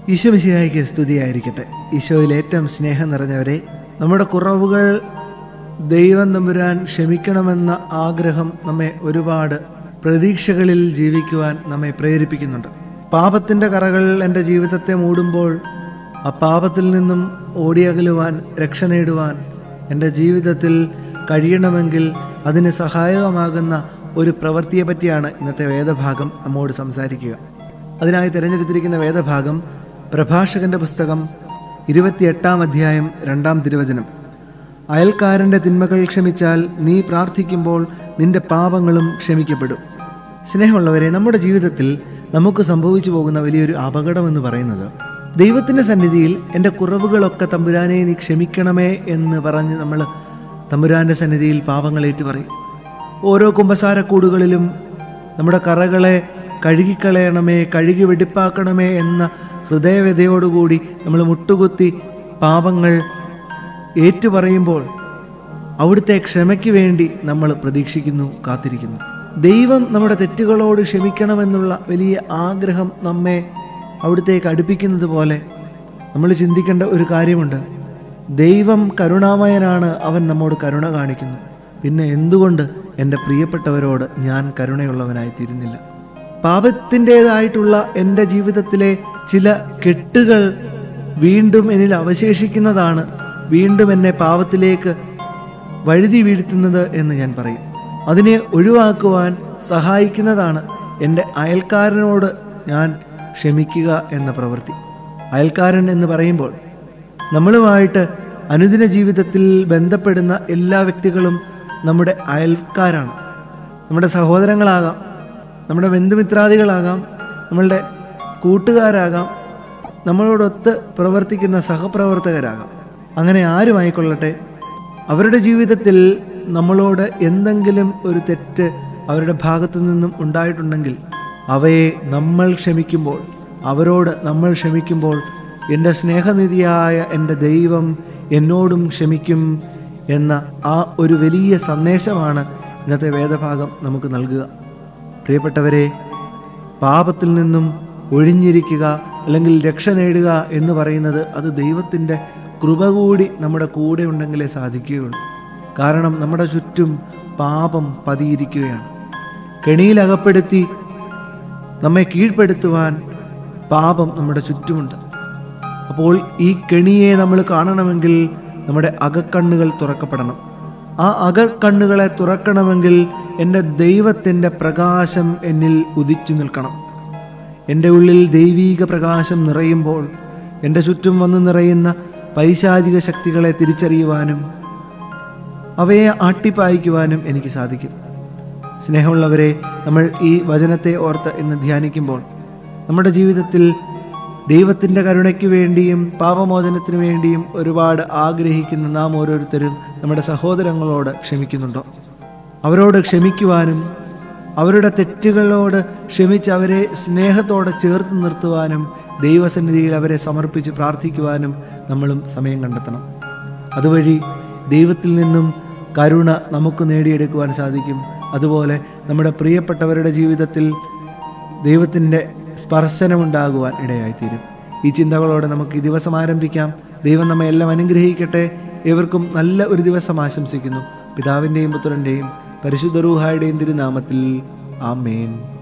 ഈശോ മിശിഹായിക്ക് സ്തുതിയായിരിക്കട്ടെ ഈശോയിൽ ഏറ്റവും സ്നേഹം നിറഞ്ഞവരെ നമ്മുടെ കുറവുകൾ ദൈവം തമ്പുരാൻ ക്ഷമിക്കണമെന്ന ആഗ്രഹം നമ്മെ ഒരുപാട് പ്രതീക്ഷകളിൽ ജീവിക്കുവാൻ നമ്മെ പ്രേരിപ്പിക്കുന്നുണ്ട് പാപത്തിൻ്റെ കറകൾ എൻ്റെ ജീവിതത്തെ മൂടുമ്പോൾ ആ പാപത്തിൽ നിന്നും ഓടിയകലുവാൻ രക്ഷ നേടുവാൻ എൻ്റെ ജീവിതത്തിൽ കഴിയണമെങ്കിൽ അതിന് സഹായകമാകുന്ന ഒരു പ്രവൃത്തിയെ പറ്റിയാണ് ഇന്നത്തെ വേദഭാഗം നമ്മോട് സംസാരിക്കുക അതിനായി തിരഞ്ഞെടുത്തിരിക്കുന്ന വേദഭാഗം പ്രഭാഷകന്റെ പുസ്തകം ഇരുപത്തിയെട്ടാം അധ്യായം രണ്ടാം തിരുവചനം അയൽക്കാരൻ്റെ തിന്മകൾ ക്ഷമിച്ചാൽ നീ പ്രാർത്ഥിക്കുമ്പോൾ നിന്റെ പാപങ്ങളും ക്ഷമിക്കപ്പെടും സ്നേഹമുള്ളവരെ നമ്മുടെ ജീവിതത്തിൽ നമുക്ക് സംഭവിച്ചു പോകുന്ന വലിയൊരു അപകടം എന്ന് പറയുന്നത് ദൈവത്തിൻ്റെ സന്നിധിയിൽ എൻ്റെ കുറവുകളൊക്കെ തമ്പുരാനെ നീ ക്ഷമിക്കണമേ എന്ന് പറഞ്ഞ് നമ്മൾ തമ്പുരാൻ്റെ സന്നിധിയിൽ പാപങ്ങളേറ്റ് പറയും ഓരോ കുമ്പസാരക്കൂടുകളിലും നമ്മുടെ കറകളെ കഴുകിക്കളയണമേ കഴുകി വെടിപ്പാക്കണമേ എന്ന ഹൃദയവ്യതയോടുകൂടി നമ്മൾ മുട്ടുകുത്തി പാപങ്ങൾ ഏറ്റുപറയുമ്പോൾ അവിടുത്തെ ക്ഷമയ്ക്ക് വേണ്ടി നമ്മൾ പ്രതീക്ഷിക്കുന്നു കാത്തിരിക്കുന്നു ദൈവം നമ്മുടെ തെറ്റുകളോട് ക്ഷമിക്കണമെന്നുള്ള വലിയ ആഗ്രഹം നമ്മെ അവിടുത്തേക്ക് അടുപ്പിക്കുന്നത് പോലെ നമ്മൾ ചിന്തിക്കേണ്ട ഒരു കാര്യമുണ്ട് ദൈവം കരുണാമയനാണ് അവൻ നമ്മോട് കരുണ കാണിക്കുന്നു പിന്നെ എന്തുകൊണ്ട് എൻ്റെ പ്രിയപ്പെട്ടവരോട് ഞാൻ കരുണയുള്ളവനായി തീരുന്നില്ല പാപത്തിൻ്റെതായിട്ടുള്ള എൻ്റെ ജീവിതത്തിലെ ചില കെട്ടുകൾ വീണ്ടും എന്നിൽ അവശേഷിക്കുന്നതാണ് വീണ്ടും എന്നെ പാപത്തിലേക്ക് വഴുതി വീഴ്ത്തുന്നത് എന്ന് ഞാൻ പറയും അതിനെ ഒഴിവാക്കുവാൻ സഹായിക്കുന്നതാണ് എൻ്റെ അയൽക്കാരനോട് ഞാൻ ക്ഷമിക്കുക എന്ന പ്രവൃത്തി അയൽക്കാരൻ എന്ന് പറയുമ്പോൾ നമ്മളുമായിട്ട് അനുദിന ജീവിതത്തിൽ ബന്ധപ്പെടുന്ന എല്ലാ വ്യക്തികളും നമ്മുടെ അയൽക്കാരാണ് നമ്മുടെ സഹോദരങ്ങളാകാം നമ്മുടെ ബന്ധുമിത്രാദികളാകാം നമ്മളുടെ കൂട്ടുകാരാകാം നമ്മളോടൊത്ത് പ്രവർത്തിക്കുന്ന സഹപ്രവർത്തകരാകാം അങ്ങനെ ആരുമായിക്കൊള്ളട്ടെ അവരുടെ ജീവിതത്തിൽ നമ്മളോട് എന്തെങ്കിലും ഒരു തെറ്റ് അവരുടെ ഭാഗത്തു നിന്നും ഉണ്ടായിട്ടുണ്ടെങ്കിൽ അവയെ നമ്മൾ ക്ഷമിക്കുമ്പോൾ അവരോട് നമ്മൾ ക്ഷമിക്കുമ്പോൾ എൻ്റെ സ്നേഹനിധിയായ എൻ്റെ ദൈവം എന്നോടും ക്ഷമിക്കും എന്ന ആ ഒരു വലിയ സന്ദേശമാണ് ഇന്നത്തെ വേദഭാഗം നമുക്ക് നൽകുക പ്രിയപ്പെട്ടവരെ പാപത്തിൽ നിന്നും ഒഴിഞ്ഞിരിക്കുക അല്ലെങ്കിൽ രക്ഷ നേടുക എന്ന് പറയുന്നത് അത് ദൈവത്തിൻ്റെ കൃപ കൂടി നമ്മുടെ കൂടെ ഉണ്ടെങ്കിലേ സാധിക്കുകയുള്ളൂ കാരണം നമ്മുടെ ചുറ്റും പാപം പതിയിരിക്കുകയാണ് കെണിയിലകപ്പെടുത്തി നമ്മെ കീഴ്പ്പെടുത്തുവാൻ പാപം നമ്മുടെ ചുറ്റുമുണ്ട് അപ്പോൾ ഈ കെണിയെ നമ്മൾ കാണണമെങ്കിൽ നമ്മുടെ അകക്കണ്ണുകൾ തുറക്കപ്പെടണം ആ അകക്കണ്ണുകളെ തുറക്കണമെങ്കിൽ എൻ്റെ ദൈവത്തിൻ്റെ പ്രകാശം എന്നിൽ ഉദിച്ചു നിൽക്കണം എൻ്റെ ഉള്ളിൽ ദൈവീക പ്രകാശം നിറയുമ്പോൾ എൻ്റെ ചുറ്റും വന്ന് നിറയുന്ന പൈശാചിക ശക്തികളെ തിരിച്ചറിയുവാനും അവയെ ആട്ടിപ്പായിക്കുവാനും എനിക്ക് സാധിക്കും സ്നേഹമുള്ളവരെ നമ്മൾ ഈ വചനത്തെ ഓർത്ത് ഇന്ന് ധ്യാനിക്കുമ്പോൾ നമ്മുടെ ജീവിതത്തിൽ ദൈവത്തിൻ്റെ കരുണയ്ക്ക് വേണ്ടിയും പാപമോചനത്തിന് വേണ്ടിയും ഒരുപാട് ആഗ്രഹിക്കുന്ന നാം ഓരോരുത്തരും നമ്മുടെ സഹോദരങ്ങളോട് ക്ഷമിക്കുന്നുണ്ടോ അവരോട് ക്ഷമിക്കുവാനും അവരുടെ തെറ്റുകളോട് ക്ഷമിച്ച് അവരെ സ്നേഹത്തോടെ ചേർത്ത് നിർത്തുവാനും ദൈവസന്നിധിയിൽ അവരെ സമർപ്പിച്ച് പ്രാർത്ഥിക്കുവാനും നമ്മളും സമയം കണ്ടെത്തണം അതുവഴി ദൈവത്തിൽ നിന്നും കരുണ നമുക്ക് നേടിയെടുക്കുവാൻ സാധിക്കും അതുപോലെ നമ്മുടെ പ്രിയപ്പെട്ടവരുടെ ജീവിതത്തിൽ ദൈവത്തിൻ്റെ സ്പർശനമുണ്ടാകുവാൻ ഇടയായിത്തീരും ഈ ചിന്തകളോടെ നമുക്ക് ഈ ദിവസം ആരംഭിക്കാം ദൈവം നമ്മെ എല്ലാം അനുഗ്രഹിക്കട്ടെ ഏവർക്കും നല്ല ഒരു ദിവസം ആശംസിക്കുന്നു പിതാവിൻ്റെയും പുത്രൻ്റെയും പരിശുദ്ധ റൂഹായുടെയും തിരുനാമത്തിൽ ആമേൻ